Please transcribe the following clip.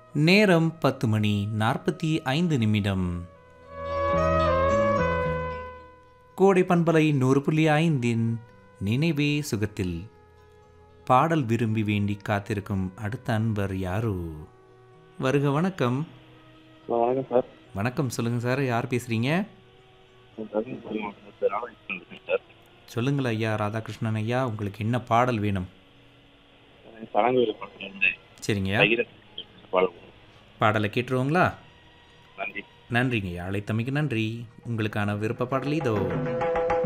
நேரம் பத்து மணி நாற்பத்தி ஐந்து நிமிடம் கோடை பண்பலை நூறு புள்ளி ஐந்தின் நினைவே சுகத்தில் பாடல் விரும்பி வேண்டி காத்திருக்கும் அடுத்த அன்பர் யாரோ வருக வணக்கம் ஹலோ வணக்கம் சார் வணக்கம் சொல்லுங்கள் சார் யார் பேசுகிறீங்க நான் தருமபுரி மாவட்டத்தில் ராமகிருஷ்ணன் இருக்கேன் சார் சொல்லுங்கள் ஐயா ராதாகிருஷ்ணன் ஐயா உங்களுக்கு என்ன பாடல் வேணும் சடங்குவேலு படத்துலேருந்து சரிங்கய்யா பகிர பாடல் பாடலை கேட்டுருவோங்களா நன்றி நன்றிங்க ஐயா அழைத்தமைக்கு நன்றி உங்களுக்கான விருப்ப பாடல் இதோ